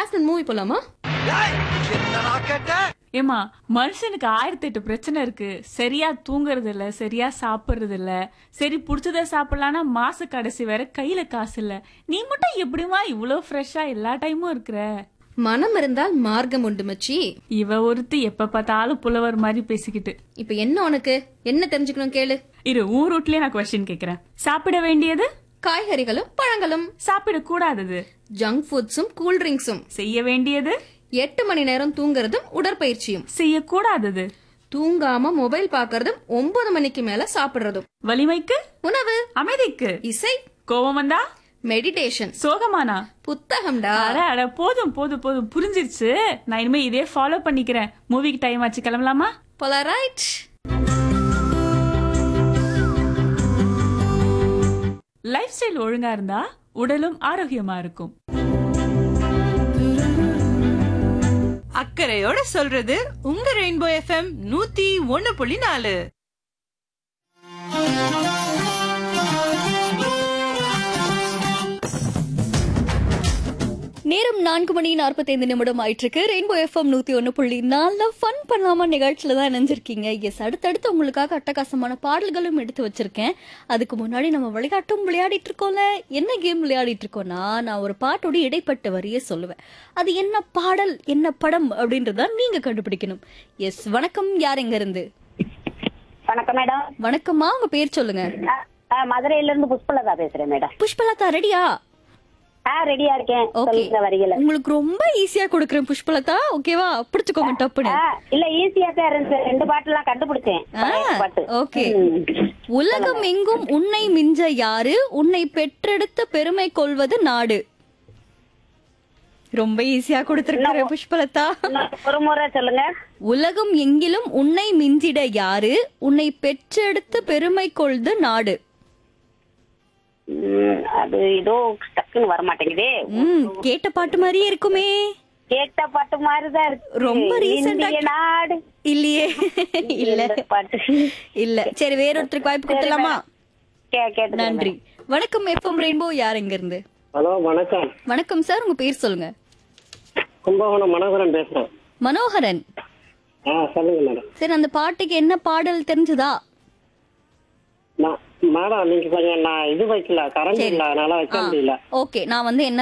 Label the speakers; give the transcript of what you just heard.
Speaker 1: டாஸ்டன் movie போலாமா
Speaker 2: ஏமா மனுஷனுக்கு ஆயிரத்தி எட்டு பிரச்சனை இருக்கு சரியா தூங்குறது இல்ல சரியா சாப்பிடுறது இல்ல சரி புடிச்சத சாப்பிடலாம்னா மாச கடைசி வேற கையில காசு இல்ல நீ மட்டும் எப்படிமா இவ்ளோ ஃப்ரெஷ்ஷா எல்லா டைமும் இருக்கிற
Speaker 1: மனம் இருந்தால் மார்க்கம் உண்டு மச்சி
Speaker 2: இவ ஒருத்தி எப்ப பார்த்தாலும் புலவர் மாதிரி பேசிக்கிட்டு
Speaker 1: இப்ப என்ன உனக்கு என்ன தெரிஞ்சுக்கணும் கேளு
Speaker 2: இரு ஊர் ரூட்லயே நான் கொஸ்டின் கேக்குறேன் சாப்பிட வேண்டியது
Speaker 1: காய்கறிகளும் பழங்களும்
Speaker 2: சாப்பிட கூடாதது
Speaker 1: ஜங்க் ஃபுட்ஸும் கூல் ட்ரிங்க்ஸும்
Speaker 2: செய்ய வேண்டியது
Speaker 1: எட்டு மணி நேரம் தூங்குறதும் உடற்பயிற்சியும்
Speaker 2: செய்யக்கூடாதது
Speaker 1: தூங்காம மொபைல் பாக்குறதும் ஒன்பது மணிக்கு மேல சாப்பிடுறதும்
Speaker 2: வலிமைக்கு
Speaker 1: உணவு
Speaker 2: அமைதிக்கு
Speaker 1: இசை
Speaker 2: கோபம் வந்தா
Speaker 1: மெடிடேஷன்
Speaker 2: சோகமானா
Speaker 1: புத்தகம்டா
Speaker 2: அட அட போதும் போதும் போதும் புரிஞ்சிருச்சு நான் இனிமே இதே ஃபாலோ பண்ணிக்கிறேன் மூவிக்கு டைம் ஆச்சு கிளம்பலாமா
Speaker 1: போலரைட்
Speaker 2: லைஃப் ஸ்டைல் ஒழுங்கா இருந்தா உடலும் ஆரோக்கியமா இருக்கும்
Speaker 3: அக்கறையோட சொல்றது உங்க ரெயின்போ எஃப்எம் நூத்தி ஒன்னு புள்ளி நாலு
Speaker 4: நேரம் நான்கு மணி நாற்பத்தைந்து நிமிடம் ஆயிட்டிருக்கு ரெயின்போ எஃப்எம் நூத்தி ஒன்று புள்ளி நாலு ஃபன் பண்ணாம நிகழ்ச்சியில தான் நினைஞ்சிருக்கீங்க எஸ் அடுத்தடுத்து உங்களுக்காக அட்டகாசமான பாடல்களும் எடுத்து வச்சிருக்கேன் அதுக்கு முன்னாடி நம்ம விளையாட்டும் விளையாடிட்டு இருக்கோம்ல என்ன கேம் விளையாடிட்டு இருக்கோம்னா நான் ஒரு பாட்டோட இடைப்பட்ட வரியே சொல்லுவேன் அது என்ன பாடல் என்ன படம் அப்படின்றத நீங்க கண்டுபிடிக்கணும் எஸ் வணக்கம் யார் எங்க இருந்து
Speaker 5: வணக்கம் மேடம்
Speaker 4: வணக்கம்மா உங்க பேர் சொல்லுங்க
Speaker 5: ஆ, ஆ, மதுரையில இருந்து புஷ்பலதா பேசுறேன் மேடம்
Speaker 4: புஷ்பலதா ரெடியா
Speaker 5: ஆ ரெடியா இருக்கேன்
Speaker 4: ஓகே
Speaker 5: சொல்லுங்க வரிகளை
Speaker 4: உங்களுக்கு ரொம்ப ஈஸியா கொடுக்குறேன் புஷ்பலதா ஓகேவா பிடிச்சுக்கோங்க டப்புன்னு
Speaker 5: ஆ, இல்ல ஈஸியா தான் இருந்துச்சு ரெண்டு பாட்டு எல்லாம் கண்டுபிடிச்சேன் பழைய பாட்டு
Speaker 4: ஓகே
Speaker 5: ம்.
Speaker 4: உலகம் எங்கும் உன்னை மிஞ்ச யாரு உன்னை பெற்றெடுத்த பெருமை கொள்வது நாடு ரொம்ப ஈஸியா கொடுத்திருக்கிற புஷ்பலதா
Speaker 5: இன்னும் ஒரு முறை சொல்லுங்க
Speaker 4: உலகம் எங்கிலும் உன்னை மிஞ்சிட யாரு உன்னை பெற்றெடுத்த பெருமை கொள்து நாடு
Speaker 5: ம், அது ஏதோ டக்குன்னு வர மாட்டேங்குதே
Speaker 4: ம் கேட்ட பாட்டு மாதிரியே இருக்குமே
Speaker 5: கேட்ட பாட்டு மாதிரிதான் இருக்கு
Speaker 4: ரொம்ப recent ஆ
Speaker 5: இந்திய நாடு
Speaker 4: இல்லையே இல்ல
Speaker 5: இந்த பாட்டு
Speaker 4: இல்ல சரி வேறொருத்தருக்கு வாய்ப்பு கொடுத்துலாமா
Speaker 5: கே- கேட்டுக்கிறேன்
Speaker 4: நன்றி வணக்கம் எஃப்எம் ரெயின்போ யார் எங்க இருந்து
Speaker 6: ஹலோ வணக்கம்
Speaker 4: வணக்கம் சார் உங்க பேர் சொல்லுங்க
Speaker 6: கும்பகோணம் மனோகரன் பேசுறேன்
Speaker 4: மனோகரன்
Speaker 6: ஆ சொல்லுங்க மேடம்
Speaker 4: சரி அந்த பாட்டுக்கு என்ன பாடல் தெரிஞ்சதா
Speaker 6: நான் மேடம் நீங்க கொஞ்சம் நான் இது வைக்கல கரண்ட் இல்ல அதனால வைக்க முடியல
Speaker 4: ஓகே நான் வந்து என்ன